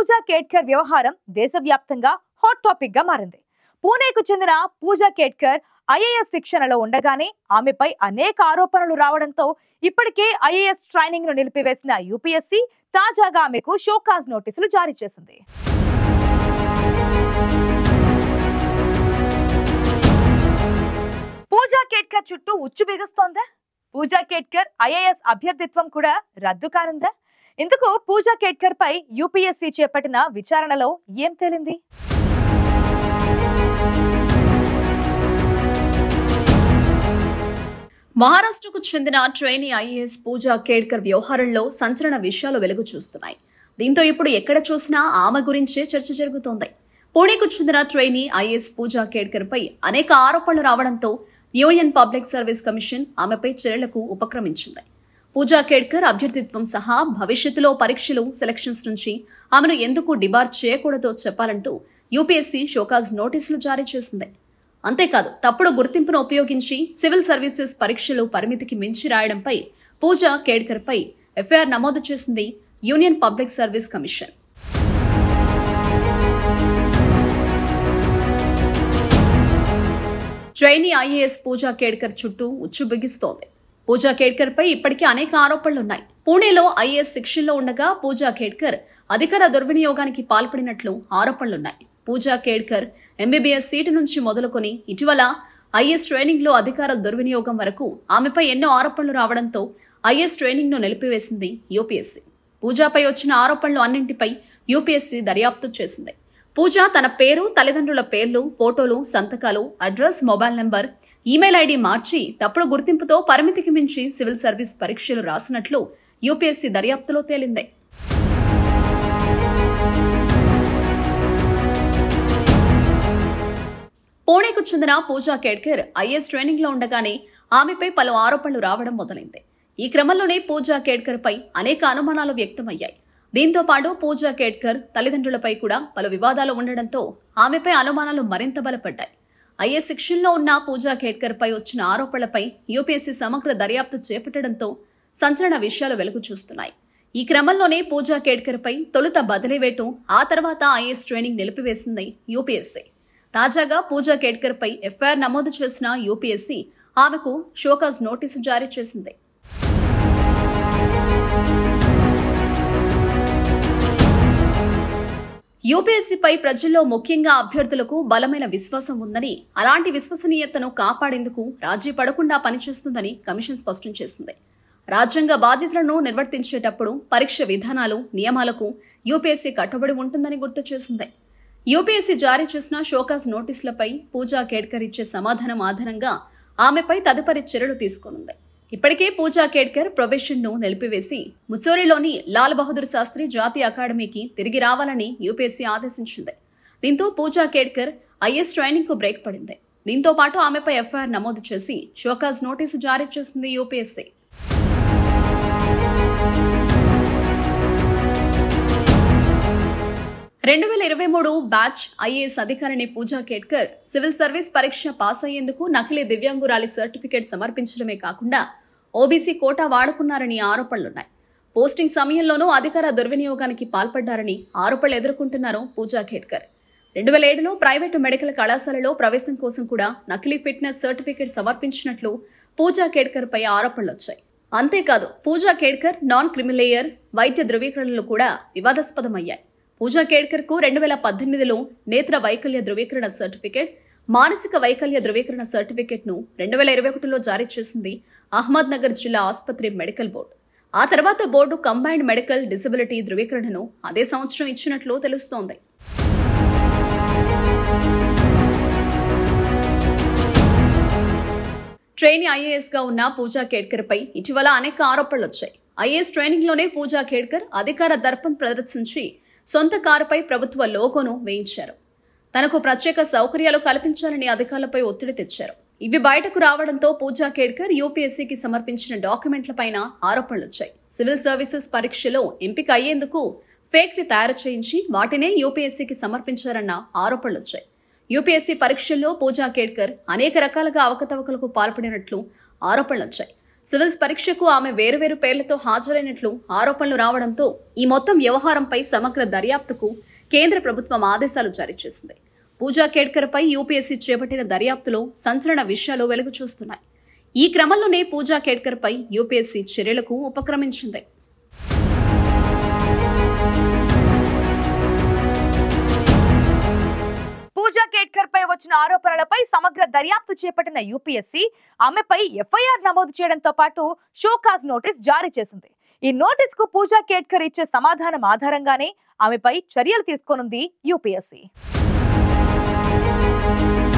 పూజా కేట్కర్ వ్యవహారం దేశవ్యాప్తంగా hot topic గా మారింది పూణేకు చెందిన పూజా కేట్కర్ ఐఏఎస్ శిక్షణలో ఉండగానే ఆమెపై అనేక ఆరోపణలు రావడంతో ఇప్పటికే ఐఏఎస్ ట్రైనింగ్ ను నిలిపివేసిన యూపీఎస్సీ తాజాగా ఆమెకు షోకాజ్ నోటీసులు జారీ చేసింది పూజా కేట్కర్ చుట్టూ ఉచ్చు బిగుస్తోందా పూజా కేట్కర్ ఐఏఎస్ అభ్యర్థిత్వం కూడా రద్దు కానుందా ఇందుకు పూజా కేట్కర్ పై యూపీఎస్సీ చేపట్టిన విచారణలో ఏం తేలింది మహారాష్ట్రకు చెందిన ట్రైనీ ఐఏఎస్ పూజా కేడ్కర్ వ్యవహారంలో సంచలన విషయాలు వెలుగు చూస్తున్నాయి దీంతో ఇప్పుడు ఎక్కడ చూసినా ఆమె గురించే చర్చ జరుగుతోంది పూణేకు చెందిన ట్రైనీ ఐఏఎస్ పూజా కేడ్కర్ పై అనేక ఆరోపణలు రావడంతో యూనియన్ పబ్లిక్ సర్వీస్ కమిషన్ ఆమెపై చర్యలకు ఉపక్రమించింది పూజా కేడ్కర్ అభ్యర్థిత్వం సహా భవిష్యత్తులో పరీక్షలు సెలక్షన్స్ నుంచి ఆమెను ఎందుకు డిబార్ చేయకూడదో చెప్పాలంటూ యూపీఎస్సీ షోకాజ్ నోటీసులు జారీ చేసింది అంతేకాదు తప్పుడు గుర్తింపును ఉపయోగించి సివిల్ సర్వీసెస్ పరీక్షలు పరిమితికి మించి రాయడంపై పూజా కేడ్కర్ పై ఎఫ్ఐఆర్ నమోదు చేసింది union public service commission trainee IAS Pooja Khedkar చుట్టూ ఉచ్చు బిగిస్తోంది పూజా కేడ్కర్ పై ఇప్పటికే అనేక ఆరోపణలున్నాయి పూణేలో ఐఏఎస్ శిక్షణలో ఉండగా పూజా కేడ్కర్ అధికార దుర్వినియోగానికి పాల్పడినట్లు ఆరోపణలున్నాయి పూజా కేడ్కర్ ఎంబీబీఎస్ సీటు నుంచి మొదలుకొని ఇటీవల ఐఏఎస్ ట్రైనింగ్ లో అధికార దుర్వినియోగం వరకు ఆమెపై ఎన్నో ఆరోపణలు రావడంతో ఐఏఎస్ ట్రైనింగ్ ను నిలిపివేసింది యూపీఎస్సీ పూజాపై వచ్చిన ఆరోపణలు అన్నింటిపై యూపీఎస్సీ దర్యాప్తు చేసింది పూజ తన పేరు తల్లిదండ్రుల పేర్లు ఫోటోలు సంతకాలు address mobile number email ID మార్చి తప్పుడు గుర్తింపుతో పరిమితికి మించి సివిల్ సర్వీస్ పరీక్షలు రాసినట్లు యూపీఎస్సీ దర్యాప్తులో తేలింది పూణేకు చెందిన పూజా కేడ్కర్ ఐఏఎస్ ట్రైనింగ్ లో ఉండగానే ఆమెపై పలు ఆరోపణలు రావడం మొదలైంది ఈ క్రమంలోనే పూజా కేడ్కర్ పై అనేక అనుమానాలు వ్యక్తమయ్యాయి దీంతో పాటు పూజా కేడ్కర్ తల్లిదండ్రులపై కూడా పలు వివాదాలు ఉండడంతో ఆమెపై అనుమానాలు మరింత బలపడ్డాయి ఐఏఎస్ శిక్షణలో ఉన్న పూజా కేడ్కర్ పై వచ్చిన ఆరోపణలపై యూపీఎస్సీ సమగ్ర దర్యాప్తు చేపట్టడంతో సంచలన విషయాలు వెలుగు చూస్తున్నాయి ఈ క్రమంలోనే పూజా కేడ్కర్ పై తొలుత బదిలీ వేటు ఆ తర్వాత ఐఏఎస్ ట్రైనింగ్ నిలిపివేసింది యూపీఎస్సీ తాజాగా పూజా కేడ్కర్ పై ఎఫ్ఐఆర్ నమోదు చేసిన యూపీఎస్సీ ఆమెకు షోకాజ్ నోటీసు జారీ చేసింది యూపీఎస్సీపై ప్రజల్లో ముఖ్యంగా అభ్యర్థులకు బలమైన విశ్వాసం ఉందని అలాంటి విశ్వసనీయతను కాపాడేందుకు రాజీ పడకుండా పనిచేస్తుందని కమిషన్ స్పష్టం చేసింది రాజ్యాంగ బాధ్యతలను నిర్వర్తించేటప్పుడు పరీక్ష విధానాలు నియమాలకు యూపీఎస్సీ కట్టుబడి ఉంటుందని గుర్తు చేసింది యూపీఎస్సీ జారీ చేసిన షోకాస్ నోటీసులపై పూజా కేడ్కర్ ఇచ్చే సమాధానం ఆధారంగా ఆమెపై తదుపరి చర్యలు తీసుకోనుంది ఇప్పటికే పూజా కేడ్కర్ ప్రొబేషన్ ను నిలిపివేసి ముస్సోరిలోని లాల్ బహదూర్ శాస్త్రి జాతీయ అకాడమీకి తిరిగి రావాలని యూపీఎస్సీ ఆదేశించింది దీంతో పూజా కేడ్కర్ ఐఎస్ ట్రైనింగ్ కు బ్రేక్ పడింది దీంతో పాటు ఆమెపై ఎఫ్ఐఆర్ నమోదు చేసి షోకాజ్ నోటీసు జారీ చేసింది యూపీఎస్సీ రెండు వేల ఇరవై మూడు బ్యాచ్ ఐఏఎస్ అధికారిని పూజా కేట్కర్ సివిల్ సర్వీస్ పరీక్ష పాస్ అయ్యేందుకు నకిలీ దివ్యాంగురాలి సర్టిఫికేట్ సమర్పించడమే కాకుండా ఓబీసీ కోటా వాడుకున్నారని ఆరోపణలున్నాయి పోస్టింగ్ సమయంలోనూ అధికార దుర్వినియోగానికి పాల్పడ్డారని ఆరోపణలు ఎదుర్కొంటున్నారు పూజా ఖేడ్కర్ రెండు వేల ఏడులో ప్రైవేటు మెడికల్ కళాశాలలో ప్రవేశం కోసం కూడా నకిలీ ఫిట్నెస్ సర్టిఫికేట్ సమర్పించినట్లు పూజా కేడ్కర్ పై ఆరోపణలు వచ్చాయి అంతేకాదు పూజా కేడ్కర్ నాన్ క్రిమిలేయర్ వైద్య ధృవీకరణలు కూడా వివాదాస్పదమయ్యాయి పూజా కేడ్కర్ కు రెండు వేల పద్దెనిమిదిలో నేత్ర వైకల్య ధృవీకరణ సర్టిఫికేట్ మానసిక వైకల్య ధృవీకరణ సర్టిఫికేట్ ను రెండు వేల ఇరవై ఒకటిలో జారీ చేసింది అహ్మద్ నగర్ జిల్లా ఆసుపత్రి మెడికల్ బోర్డు ఆ తర్వాత బోర్డు కంబైన్డ్ మెడికల్ డిసబిలిటీ ధృవీకరణను అదే సంవత్సరం ఇచ్చినట్లు తెలుస్తోంది ట్రైనీ ఐఏఎస్ గా ఉన్న పూజా కేడ్కర్ పై ఇటీవల అనేక ఆరోపణలు వచ్చాయి ఐఏఎస్ ట్రైనింగ్ లోనే పూజా కేడ్కర్ అధికార దర్పం ప్రదర్శించి సొంత కారుపై ప్రభుత్వ లోగోను వేయించారు తనకు ప్రత్యేక సౌకర్యాలు కల్పించాలని అధికారులపై ఒత్తిడి తెచ్చారు ఇవి బయటకు రావడంతో పూజా కేడ్కర్ యూపీఎస్సీకి సమర్పించిన డాక్యుమెంట్లపైన ఆరోపణలు వచ్చాయి సివిల్ సర్వీసెస్ పరీక్షలో ఎంపిక అయ్యేందుకు ఫేక్ ని తయారు చేయించి వాటినే యూపీఎస్సీకి సమర్పించారన్న ఆరోపణలు వచ్చాయి యూపీఎస్సీ పరీక్షల్లో పూజా కేడ్కర్ అనేక రకాలుగా అవకతవకలకు పాల్పడినట్లు ఆరోపణలు వచ్చాయి సివిల్స్ పరీక్షకు ఆమె వేరువేరు పేర్లతో హాజరైనట్లు ఆరోపణలు రావడంతో ఈ మొత్తం వ్యవహారంపై సమగ్ర దర్యాప్తుకు కేంద్ర ప్రభుత్వం ఆదేశాలు జారీ చేసింది పూజా కేడ్కర్ పై యూపీఎస్సీ చేపట్టిన దర్యాప్తులో సంచలన విషయాలు వెలుగు చూస్తున్నాయి ఈ క్రమంలోనే పూజా కేడ్కర్ పై యూపీఎస్సీ చర్యలకు ఉపక్రమించింది పూజా కేట్కర్ పై వచ్చిన ఆరోపణలపై సమగ్ర దర్యాప్తు చేపట్టిన యూపీఎస్సీ ఆమెపై ఎఫ్ఐఆర్ నమోదు చేయడంతో పాటు షోకాజ్ నోటీస్ జారీ చేసింది ఈ నోటీస్ కు పూజా కేట్కర్ ఇచ్చే సమాధానం ఆధారంగానే ఆమెపై చర్యలు తీసుకోనుంది యూపీఎస్సీ